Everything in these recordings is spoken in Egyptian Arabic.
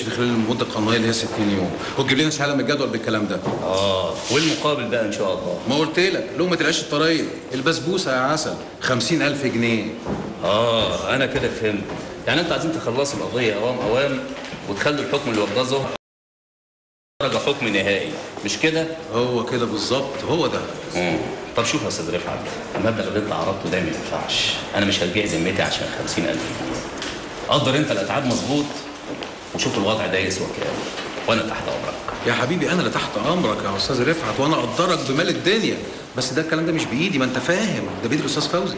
في خلال المده القانونيه اللي هي 60 يوم وتجيب لنا شهاده من الجدول بالكلام ده اه والمقابل بقى ان شاء الله ما قلت لك لقمه العيش الطريه البسبوسه يا عسل 50000 جنيه اه انا كده فهمت يعني انتوا عايزين تخلصوا القضيه اوام اوام وتخلوا الحكم اللي واخداه زهر درجه حكم نهائي مش كده؟ هو كده بالظبط هو ده مم. طب شوف يا استاذ رفعت المبلغ اللي انت عرضته ده ما ينفعش انا مش هرجع ذمتي عشان 50000 جنيه قدر انت الاتعاب مظبوط وشوف الوضع ده يسوى كام وانا تحت امرك يا حبيبي انا اللي تحت امرك يا استاذ رفعت وانا اقدرك بمال الدنيا بس ده الكلام ده مش بايدي ما انت فاهم ده بايد الاستاذ فوزي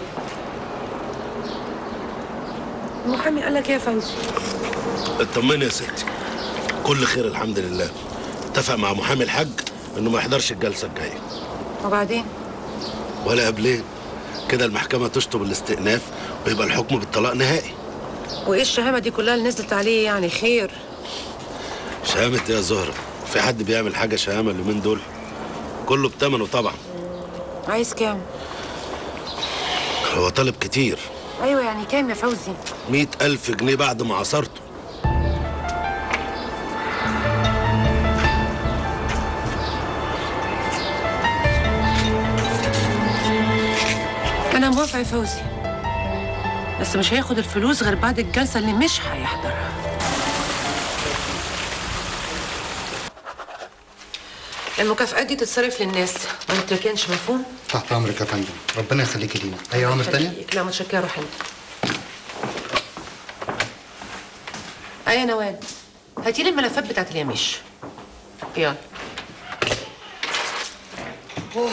المحامي قال لك ايه يا فوزي اطمني يا ستي كل خير الحمد لله اتفق مع محامي الحاج انه ما يحضرش الجلسه الجايه وبعدين ولا قبلين كده المحكمه تشطب الاستئناف ويبقى الحكم بالطلاق نهائي وايه الشهامه دي كلها اللي نزلت عليه يعني خير شهامة إيه يا زهرة في حد بيعمل حاجه شهامه اليومين دول كله بتمنه طبعا عايز كام هو طالب كتير ايوه يعني كام يا فوزي مئة ألف جنيه بعد ما عصرته انا موافقه يا فوزي بس مش هياخد الفلوس غير بعد الجلسه اللي مش هيحضرها المكافآت دي تتصرف للناس ما نتركنش مفهوم؟ تحت امرك يا فندم ربنا يخليكي لينا اي اوامر تانية يخليك. لا متشكره روح انت ايه يا نوال هاتي لي الملفات بتاعت اليميش يلا أوه.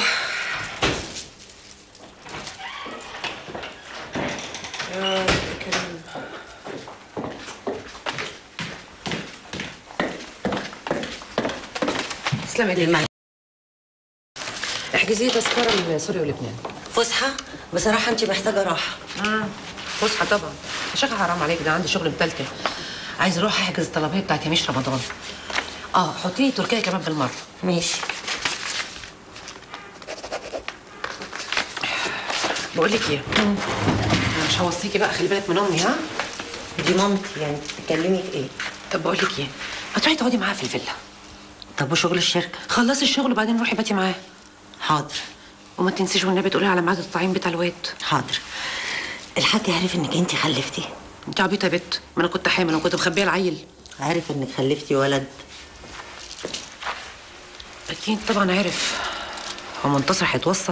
يا كريم تسلم ايديك احجزي تذكره لسوريا ولبنان فسحة بصراحة أنت محتاجة راحة امم فسحه طبعا يا شيخه حرام عليك ده عندي شغل متلتل عايز اروح احجز الطلبيه بتاعت يميش رمضان اه حطي لي تركيا كمان بالمره ماشي بقول لك ايه انا مش هوصيكي بقى خلي بالك من امي ها دي مامتي يعني بتتكلمي في إيه؟ طب بقول لك ايه ما تروحي تقعدي معاها في الفيلا طب وشغل الشركة؟ خلصي الشغل وبعدين روحي باتي معاها حاضر وما تنسيش والنبي تقولي على ميعاد الطعيم بتاع الواد حاضر الحاج عارف إنك أنت خلفتي انت عبيطه يا بت ما انا كنت حامل وكنت مخبيه العيل عارف إنك خلفتي ولد اكيد طبعا عارف هو منتصر هيتوصى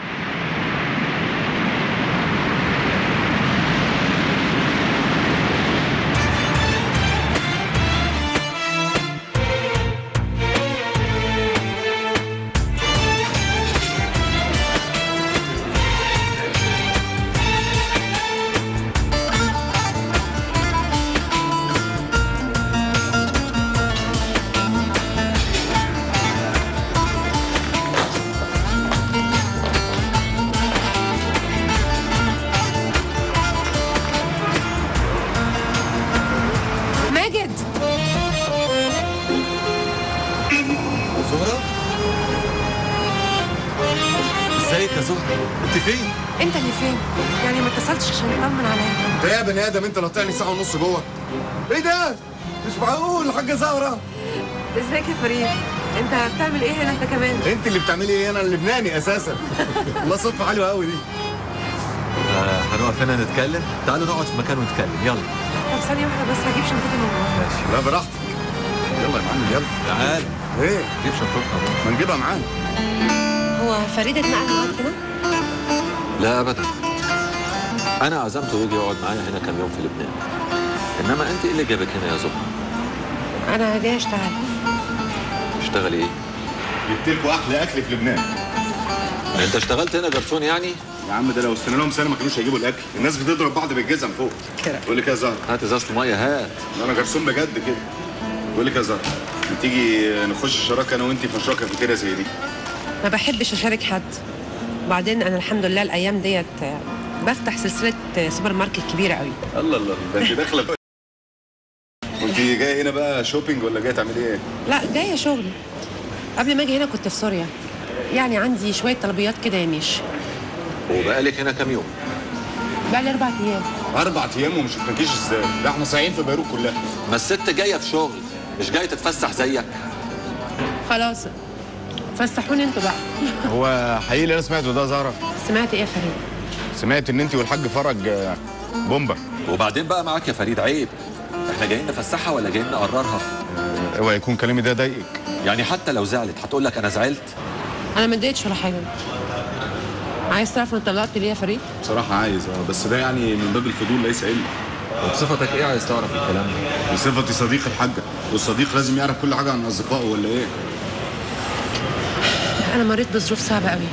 ماجد زهرة ازيك يا زهرة انت فين؟ انت اللي فين يعني ما اتصلتش عشان تطمن عليا انت يا بني ادم انت نطعني ساعة ونص جوه ايه ده؟ مش معقول حاجة زهرة ازيك يا فريد انت بتعمل ايه هنا انت كمان انت اللي بتعملي ايه انا اللبناني اساسا والله صدفة حلوة قوي دي آه، هنقف هنا نتكلم تعالوا نقعد في مكان ونتكلم يلا طب ثانيه واحده بس هجيب شنطتي من جوه ماشي لا براحتك يلا يا معلم يلا تعال ايه جيب شنطتنا ما نجيبها معانا هو فريد اتنقل معاك هنا لا ابدا انا عزمته يجي يقعد معايا هنا كام يوم في لبنان انما انت ايه اللي جابك هنا يا زهره انا جاي اشتغل تشتغلي ايه جبت لكم احلى اكل في لبنان انت اشتغلت هنا جرسون يعني يا عم ده لو استنى لهم سنه ما كانوش هيجيبوا الاكل الناس بتضرب بعض بالجزم فوق كده. بقول لك إيه يا زهر هات ازازه الميه هات انا جرسون بجد كده بقول لك يا زهر ما تيجي نخش شراكه انا وانت في مشروع كافيتيريا زي دي ما بحبش اشارك حد وبعدين انا الحمد لله الايام ديت آه، بفتح سلسله آه، سوبر ماركت كبيره قوي الله الله ده انت داخله بقى وانت جايه هنا بقى شوبينج ولا جايه تعملي ايه؟ لا جايه شغل قبل ما اجي هنا كنت في سوريا يعني عندي شويه طلبيات كده يا ميش وبقالك هنا كام يوم بقى لي اربع ايام اربع ايام ومش شفناكيش ازاي؟ ده احنا صايعين في بيروت كلها ما الست جايه في شغل مش جاي تتفسح زيك خلاص فسحوني انتوا بقى هو حقيقي اللي انا سمعته ده زهره سمعت ايه يا فريد سمعت ان انت والحاج فرج آه، بومبا وبعدين بقى معاك يا فريد عيب احنا جايين نفسحها ولا جايين نقررها اوعى يكون كلامي ده ضايقك يعني حتى لو زعلت هتقول لك انا زعلت انا ما اتضايقتش ولا حاجه عايز تعرف انا اتطلقت ليه يا فريد بصراحه عايز اه بس ده يعني من باب الفضول ليس علم وبصفتك ايه عايز تعرف الكلام ده بصفتي صديق الحاجه والصديق لازم يعرف كل حاجه عن اصدقائه ولا ايه انا مريت بظروف صعبه قوي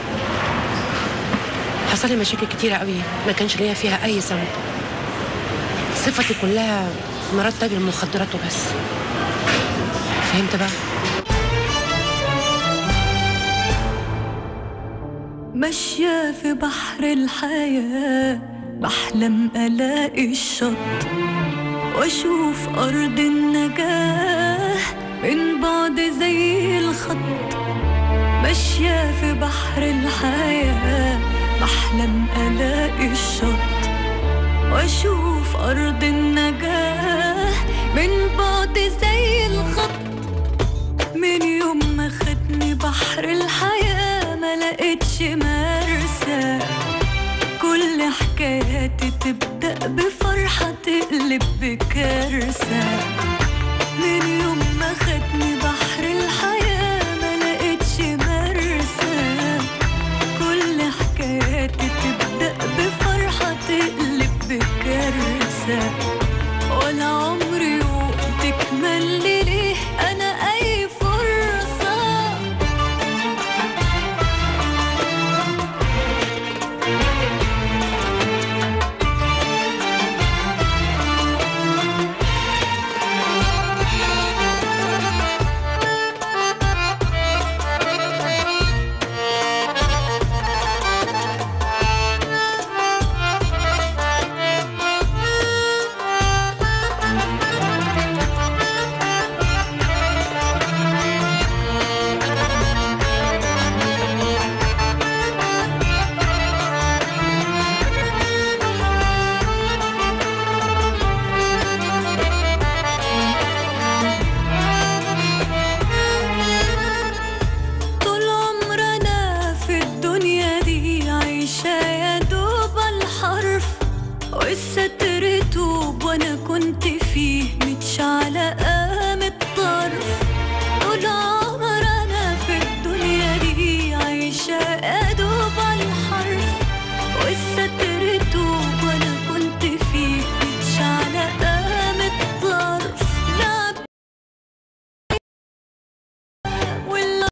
حصل لي مشاكل كتيره قوي ما كانش ليا فيها اي ذنب صفتي كلها مرات تاجر مخدرات وبس فهمت بقى ماشية في بحر الحياة بحلم ألاقي الشط وأشوف أرض النجاة من بعد زي الخط ماشية في بحر الحياة بحلم ألاقي الشط وأشوف أرض النجاة من بعد زي الخط من يوم ما خدني بحر الحياة ما لقيتش مرسى كل حكاياتي تبدأ بفرحة تقلب بكارثة من يوم ما خدني بحر الحياة ما لقيتش مرسى كل حكاياتي تبدأ بفرحة تقلب بكارثة ولا عمري يوم تكمل لي ليه أنا أي فرصة طول عمرنا في الدنيا دي عايشة يا دوب الحرف والستر توب وانا كنت فيه متشعلقة من الطرف طول عمرنا في الدنيا دي عايشة يا دوب الحرف والستر توب وانا كنت فيه متشعلقة من الطرف لعب ولا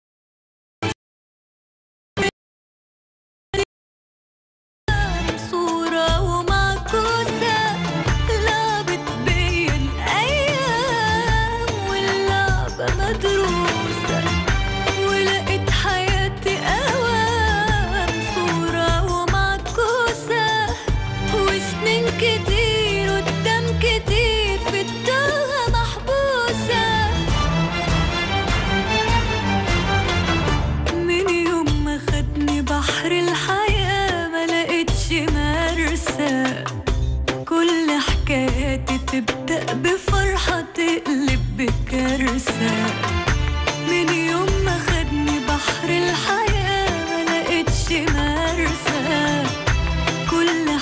صورة ومعكوسة لعبت بيا الأيام واللعبة مدروسة ولقيت حياتي أوام صورة ومعكوسة وسنين كتير قدام كتير في التوهة محبوسة من يوم ما خدني بحر الحياة ما لقيتش مرسى كل حكاياتي تبدأ بفرحة تقلب بكارثة